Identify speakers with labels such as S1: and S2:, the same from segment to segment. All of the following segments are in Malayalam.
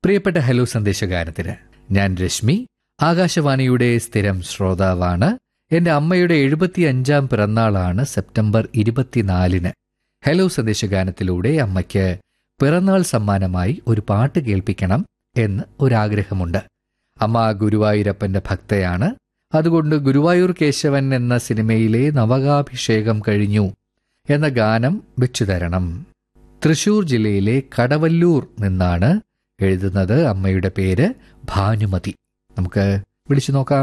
S1: പ്രിയപ്പെട്ട ഹലോ സന്ദേശഗാനത്തിന് ഞാൻ രശ്മി ആകാശവാണിയുടെ സ്ഥിരം ശ്രോതാവാണ് എന്റെ അമ്മയുടെ എഴുപത്തി അഞ്ചാം പിറന്നാളാണ് സെപ്റ്റംബർ ഇരുപത്തിനാലിന് ഹലോ സന്ദേശഗാനത്തിലൂടെ അമ്മയ്ക്ക് പിറന്നാൾ സമ്മാനമായി ഒരു പാട്ട് കേൾപ്പിക്കണം എന്ന് ഒരാഗ്രഹമുണ്ട് അമ്മ ഗുരുവായൂരപ്പന്റെ ഭക്തയാണ് അതുകൊണ്ട് ഗുരുവായൂർ കേശവൻ എന്ന സിനിമയിലെ നവകാഭിഷേകം കഴിഞ്ഞു എന്ന ഗാനം വെച്ചു തരണം തൃശൂർ ജില്ലയിലെ കടവല്ലൂർ നിന്നാണ് എഴുതുന്നത് അമ്മയുടെ പേര് ഭാനുമതി നമുക്ക് വിളിച്ചു നോക്കാം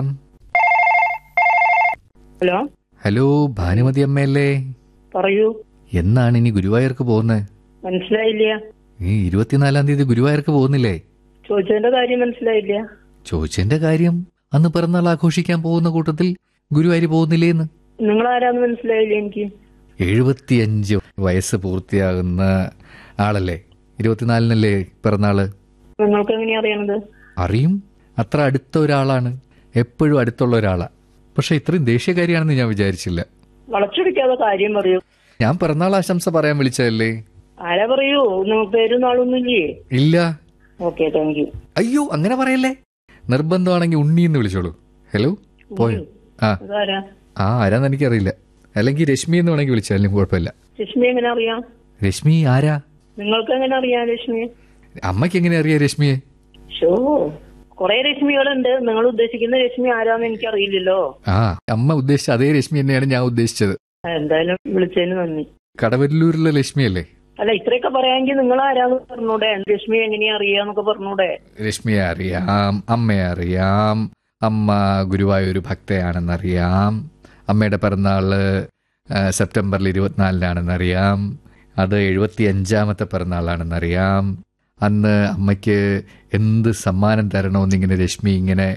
S2: ഹലോ
S1: ഹലോ ഭാനുമതി അമ്മയല്ലേ
S2: പറയൂ
S1: എന്നാണ് ഇനി ഗുരുവായൂർക്ക് പോകുന്നത്
S2: മനസ്സിലായില്ല
S1: ഈ ഇരുപത്തിനാലാം തീയതി ഗുരുവായൂർക്ക് പോകുന്നില്ലേ
S2: ചോദിച്ചതിന്റെ കാര്യം മനസ്സിലായില്ല
S1: ചോദിച്ചതിന്റെ കാര്യം അന്ന് പിറന്നാൾ ആഘോഷിക്കാൻ പോകുന്ന കൂട്ടത്തിൽ ഗുരുവായൂർ പോകുന്നില്ലേന്ന്
S2: നിങ്ങൾ ആരാന്ന് മനസ്സിലായില്ല എനിക്ക്
S1: എഴുപത്തിയഞ്ച് വയസ്സ് പൂർത്തിയാകുന്ന ആളല്ലേ ഇരുപത്തിനാലിനല്ലേ പിറന്നാള്
S2: നിങ്ങൾക്ക് എങ്ങനെയാ അറിയണത്
S1: അറിയും അത്ര അടുത്ത ഒരാളാണ് എപ്പോഴും അടുത്തുള്ള ഒരാളാ പക്ഷെ ഇത്രയും ദേഷ്യക്കാരിയാണെന്ന് ഞാൻ വിചാരിച്ചില്ല
S2: വളച്ചൊടിക്കാതെ കാര്യം പറയൂ
S1: ഞാൻ പിറന്നാൾ ആശംസ പറയാൻ വിളിച്ചതല്ലേ
S2: ആരാ പറയൂ നിങ്ങൾക്ക് പേരും നാളൊന്നും ഇല്ലേ
S1: ഇല്ല
S2: ഓക്കെ താങ്ക് യു
S1: അയ്യോ അങ്ങനെ പറയല്ലേ നിർബന്ധമാണെങ്കിൽ ഉണ്ണി എന്ന് വിളിച്ചോളൂ ഹലോ പോയോ ആ
S2: അതാരാ
S1: ആ ആരാന്ന് എനിക്കറിയില്ല അല്ലെങ്കിൽ രശ്മി എന്ന് വേണമെങ്കിൽ വിളിച്ചാലും കുഴപ്പമില്ല
S2: രശ്മി എങ്ങനെ അറിയാം
S1: രശ്മി ആരാ
S2: നിങ്ങൾക്ക് എങ്ങനെ അറിയാം രശ്മി
S1: അമ്മയ്ക്ക് എങ്ങനെ അറിയാം രശ്മിയെ
S2: ഷോ കുറെ രശ്മികളുണ്ട് നിങ്ങൾ ഉദ്ദേശിക്കുന്ന രശ്മി ആരാന്ന് എനിക്ക് അറിയില്ലല്ലോ
S1: ആ അമ്മ ഉദ്ദേശിച്ച അതേ രശ്മി തന്നെയാണ് ഞാൻ ഉദ്ദേശിച്ചത്
S2: എന്തായാലും വിളിച്ചതിന് നന്ദി
S1: കടവല്ലൂരിലെ ലക്ഷ്മി അല്ലേ
S2: അല്ല ഇത്രയൊക്കെ പറയാമെങ്കിൽ നിങ്ങൾ ആരാന്ന് പറഞ്ഞൂടെ രശ്മി എങ്ങനെയാ അറിയാന്നൊക്കെ പറഞ്ഞൂടെ
S1: രശ്മിയെ അറിയാം അമ്മയെ അറിയാം അമ്മ ഗുരുവായൂർ ഭക്തയാണെന്നറിയാം അമ്മയുടെ പിറന്നാള് ആ, സെപ്റ്റംബറിൽ ഇരുപത്തിനാലിനാണെന്നറിയാം അത് എഴുപത്തി അഞ്ചാമത്തെ പിറന്നാളാണെന്നറിയാം അന്ന് അമ്മയ്ക്ക് എന്ത് സമ്മാനം തരണമെന്നിങ്ങനെ രശ്മി ഇങ്ങനെ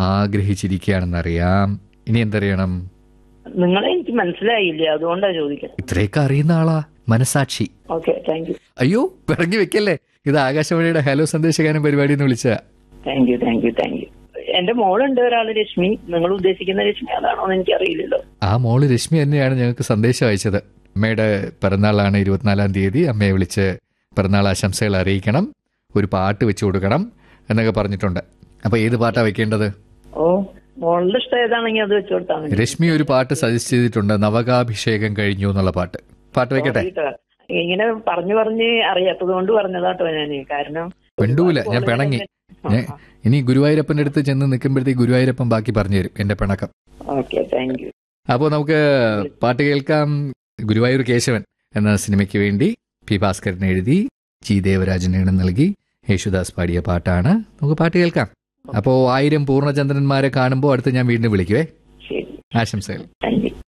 S1: ആഗ്രഹിച്ചിരിക്കുകയാണെന്നറിയാം ഇനി എന്തറിയണം
S2: നിങ്ങളെ എനിക്ക് മനസ്സിലായില്ല അതുകൊണ്ടാ ചോദിക്കുന്നത്
S1: ഇത്രയൊക്കെ അറിയുന്ന ആളാ മനസാക്ഷി
S2: ഓക്കെ താങ്ക് യു
S1: അയ്യോ പിറങ്ങി വെക്കല്ലേ ഇത് ആകാശവാണിയുടെ ഹലോ സന്ദേശഗാനം പരിപാടി എന്ന് വിളിച്ച
S2: thank you thank you thank you എന്റെ മോളുണ്ട് ഒരാള് രശ്മി നിങ്ങൾ ഉദ്ദേശിക്കുന്ന രശ്മി അതാണോ എന്ന് എനിക്ക് അറിയില്ലല്ലോ
S1: ആ മോള് രശ്മി തന്നെയാണ് ഞങ്ങൾക്ക് സന്ദേശം അയച്ചത് അമ്മയുടെ പിറന്നാളാണ് ഇരുപത്തിനാലാം തീയതി അമ്മയെ വിളിച്ച് പിറന്നാൾ ആശംസകൾ അറിയിക്കണം ഒരു പാട്ട് വെച്ചു കൊടുക്കണം എന്നൊക്കെ പറഞ്ഞിട്ടുണ്ട് അപ്പൊ ഏത് പാട്ടാ വെക്കേണ്ടത്
S2: ഓ മോളുടെ ഇഷ്ടം ഏതാണെങ്കിൽ അത് വെച്ചോട്ടാ മതി
S1: രശ്മി ഒരു പാട്ട് സജസ്റ്റ് ചെയ്തിട്ടുണ്ട് നവകാഭിഷേകം കഴിഞ്ഞു എന്നുള്ള പാട്ട് പാട്ട് വെക്കട്ടെ
S2: കേട്ടോ. ഇങ്ങനെ പറഞ്ഞു പറഞ്ഞ് അറിയാത്തത് കൊണ്ട് പറഞ്ഞതാട്ടോ ഞാന് കാരണം
S1: മിണ്ടൂല ഞാൻ പിണങ്ങി ഞാൻ ഇനി ഗുരുവായൂരപ്പന്റെ അടുത്ത് ചെന്ന് നിൽക്കുമ്പോഴത്തേക്ക് ഗുരുവായൂരപ്പൻ ബാക്കി പറഞ്ഞു തരും എന്റെ പിണക്കം
S2: ഓക്കെ താങ്ക് യു
S1: അപ്പോൾ നമുക്ക് പാട്ട് കേൾക്കാം ഗുരുവായൂർ കേശവൻ എന്ന സിനിമയ്ക്ക് വേണ്ടി പി ഭാസ്കരൻ എഴുതി ജി ദേവരാജൻ ഈണം നൽകി യേശുദാസ് പാടിയ പാട്ടാണ് നമുക്ക് പാട്ട് കേൾക്കാം അപ്പോൾ ആയിരം പൂർണ്ണചന്ദ്രന്മാരെ കാണുമ്പോൾ അടുത്ത് ഞാൻ വീണ്ടും വിളിക്കുവേ
S2: ശരി
S1: ആശംസകൾ
S2: താങ്ക് യു